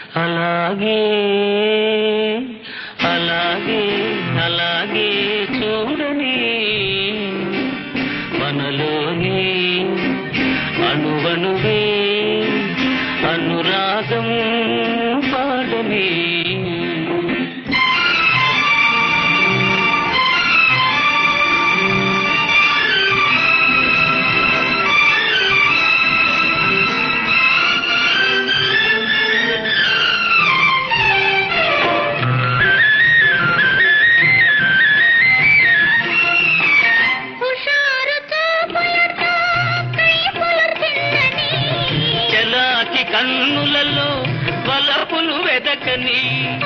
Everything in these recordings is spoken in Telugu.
అలాగే అలాగే అలాగే చూడని మనలోని అణువణువే అనురాగం పాడని హుషారుతో పులతో కైపులు తిన్నని చలాకి కన్నులలో వలపులు వెదకని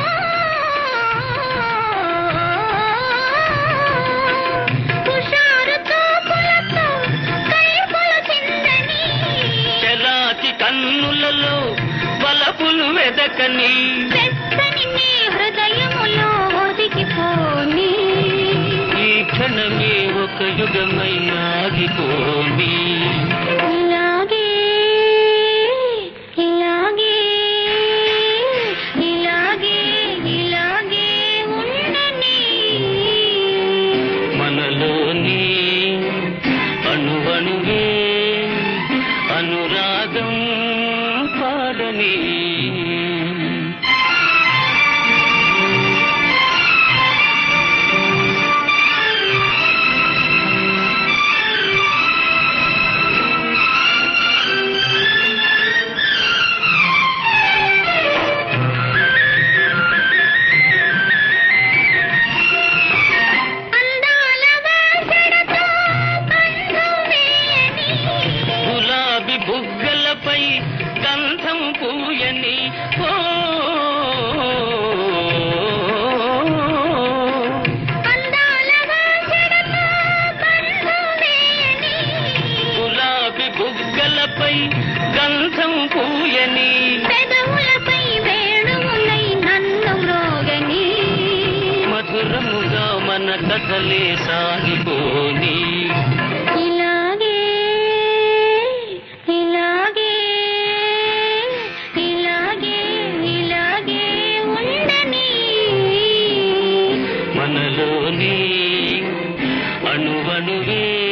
హుషారుతో పులతో కైపులు తిన్నని చలాకి కన్నులలో వలపులు వెదకని వెచ్చని నీ హృదయములో ఒదిగిపోని ఈ క్షణమే ఒక యుగమై ఆగిపోని ఇలాగే ఇలాగే ఇలాగే ఇలాగే ఉండని మనలోని అణువణువే అనురాగం పాడని అందాల వాసనతో కన్ను వేయని గులాబీ బుగ్గలపై గంధం పూయని ఓ అందాల వాసనతో కన్ను వేయని గులాబీ బుగ్గలపై గంధం పూయని పెదవులపై వేణువులై నన్ను మ్రోగని మధురముగా మన కథలే సాగిపోని ఇలాగే ఇలాగే ఇలాగే ఇలాగే ఉండని మనలోని అణువణువే